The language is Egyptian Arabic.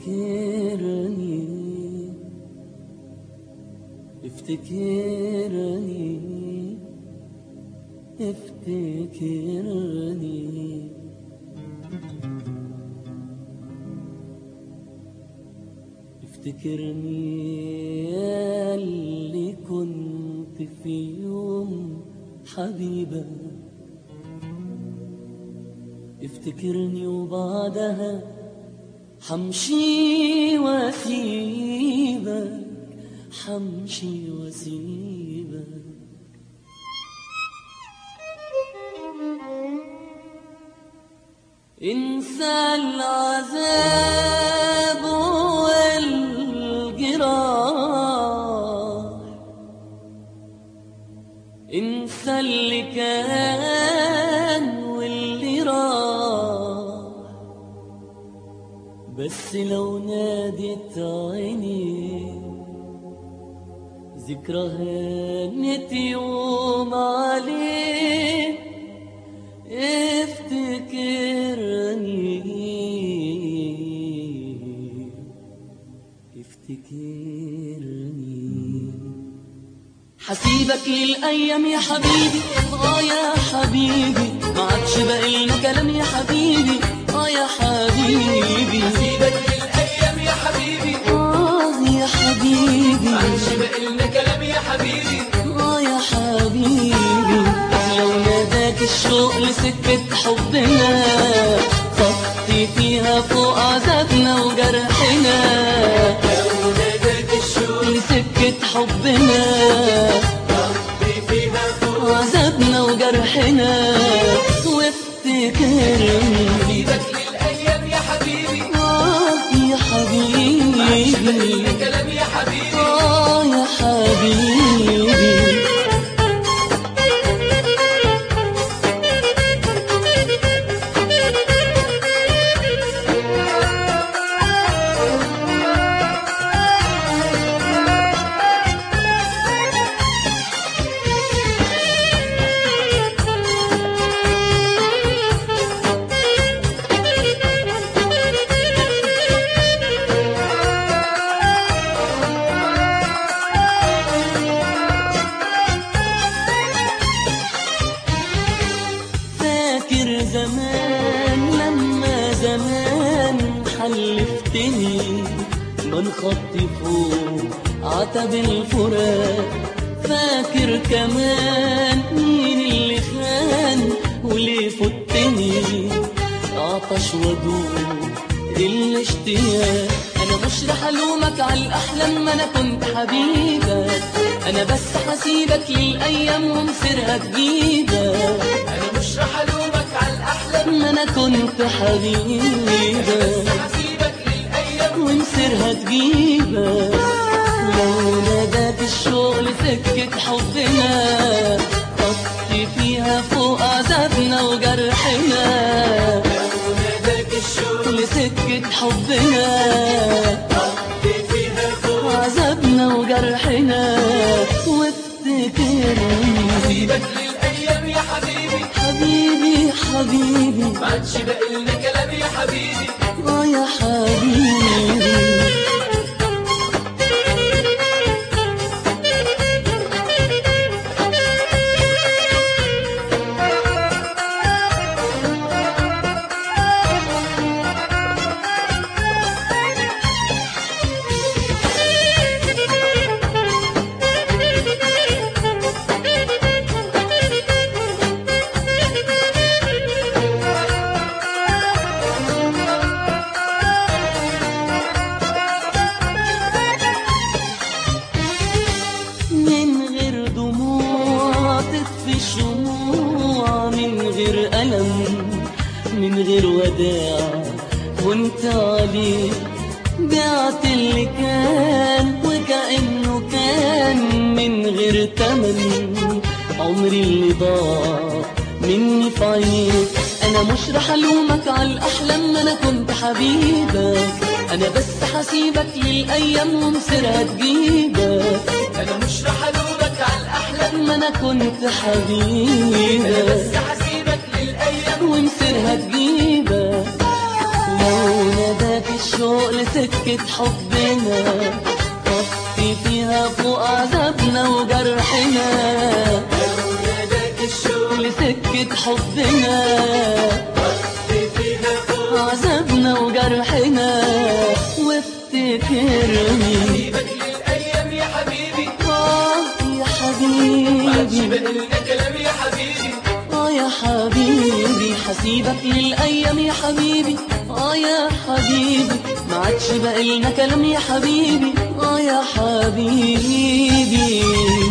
افتكرني افتكرني افتكرني افتكرني يا اللي كنت في يوم حبيبة افتكرني وبعدها حمشي واسيبك حمشي واسيبك انسى العذاب والجراح انسى اللي كان واللي راح بس لو نادت عيني ذكرى هانت يوم عليه افتكرني افتكرني حسيبك للأيام يا حبيبي اه يا حبيبي ما عادش باقي لنا كلام يا حبيبي اه يا حبيبي سيبك للأيام يا حبيبي اه يا حبيبي معلش بقى لنا كلام يا حبيبي اه يا حبيبي لو ناداك الشوق لسكة حبنا خطي فيها فوق عذابنا وجرحنا لو ناداك الشوق لسكة حبنا ربي فيها فوق عذابنا وجرحنا وافتكرني سيبك للأيام يا حبيبي آه يا معلش بقى حبيبي لنا كلام يا حبيبي آه يا حبيبي فاكر زمان لما زمان حلفتني من خطي فوق عتب الفراق فاكر كمان مين اللي خان وليه فتني عطش ودوب الاشتياق انا مش رح الومك على الاحلام ما انا كنت حبيبك انا بس حسيبك للايام ومصيرها تجيبك أنا مش رح ألومك على الأحلام ما انا كنت حبيبك هسيبك للأيام ومصيرها تجيبك لو ناداك الشوق لسكة حبنا طفي فيها فوق عذابنا وجرحنا لو ناداك الشوق لسكة حبنا ربي فيها فوق عذابنا وجرحنا وافتكرني سيبك للأيام يا حبيبي حبيبي حبيبي معادش بقى لنا كلام يا حبيبي اه يا حبيبي من غير دموع تطفي الشموع من غير ألم من غير وداع وانت عليك بعت اللي كان وكأنه كان من غير تمن عمري اللي ضاع مني في عينيك انا مش رح الومك على الاحلام ما انا كنت حبيبك انا بس حسيبك للايام ومصيرها تجيبك أنا مش رح ألومك على الأحلام ما انا كنت أنا حبيبك بس هسيبك للأيام ومصيرها تجيبك لو ناداك الشوق الشوق لسكة حبنا طفي فيها فوق عذابنا وجرحنا وناداك الشوق لسكة حبنا فيها فوق عذابنا وجرحنا وافتكرني حبيبك للأيام يا حبيبي آه يا ما عادش حبيبي باقي لنا كلام يا حبيبي آه يا حبيبي حسيبك للأيام يا حبيبي آه يا حبيبي ما عادش باقي لنا كلام يا حبيبي آه يا حبيبي